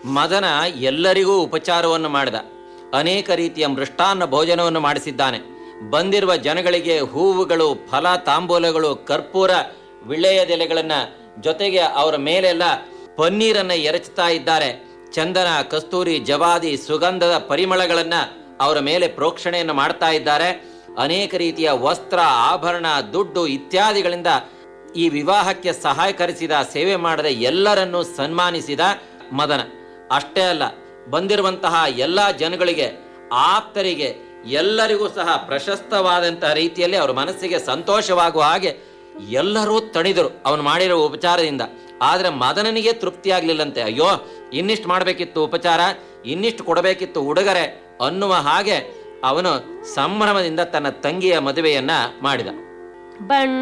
ಮದನ ಎಲ್ಲರಿಗೂ ಉಪಚಾರವನ್ನು ಮಾಡಿದ ಅನೇಕ ರೀತಿಯ ಮೃಷ್ಟಾನ್ನ ಭೋಜನವನ್ನು ಮಾಡಿಸಿದ್ದಾನೆ ಬಂದಿರುವ ಜನಗಳಿಗೆ ಹೂವುಗಳು ಫಲ ತಾಂಬೂಲಗಳು ಕರ್ಪೂರ ವಿಳೆಯದೆಲೆಗಳನ್ನ ಜೊತೆಗೆ ಅವರ ಮೇಲೆಲ್ಲ ಪನ್ನೀರನ್ನ ಎರಚ್ತಾ ಇದ್ದಾರೆ ಚಂದನ ಕಸ್ತೂರಿ ಜವಾದಿ ಸುಗಂಧದ ಪರಿಮಳಗಳನ್ನ ಅವರ ಮೇಲೆ ಪ್ರೋಕ್ಷಣೆಯನ್ನು ಮಾಡ್ತಾ ಇದ್ದಾರೆ ಅನೇಕ ರೀತಿಯ ವಸ್ತ್ರ ಆಭರಣ ದುಡ್ಡು ಇತ್ಯಾದಿಗಳಿಂದ ಈ ವಿವಾಹಕ್ಕೆ ಸಹಾಯಕರಿಸಿದ ಸೇವೆ ಮಾಡದ ಎಲ್ಲರನ್ನೂ ಸನ್ಮಾನಿಸಿದ ಮದನ ಅಷ್ಟೇ ಅಲ್ಲ ಬಂದಿರುವಂತಹ ಎಲ್ಲ ಜನಗಳಿಗೆ ಆಪ್ತರಿಗೆ ಎಲ್ಲರಿಗೂ ಸಹ ಪ್ರಶಸ್ತವಾದಂತಹ ರೀತಿಯಲ್ಲಿ ಅವರ ಮನಸ್ಸಿಗೆ ಸಂತೋಷವಾಗುವ ಹಾಗೆ ಎಲ್ಲರೂ ತಣಿದರು ಅವನು ಮಾಡಿರೋ ಉಪಚಾರದಿಂದ ಆದ್ರೆ ಮದನನಿಗೆ ತೃಪ್ತಿ ಆಗ್ಲಿಲ್ಲಂತೆ ಅಯ್ಯೋ ಇನ್ನಿಷ್ಟು ಮಾಡಬೇಕಿತ್ತು ಉಪಚಾರ ಇನ್ನಿಷ್ಟು ಕೊಡಬೇಕಿತ್ತು ಉಡುಗೊರೆ ಅನ್ನುವ ಹಾಗೆ ಅವನು ಸಂಭ್ರಮದಿಂದ ತನ್ನ ತಂಗಿಯ ಮದುವೆಯನ್ನ ಮಾಡಿದ ಬಣ್ಣ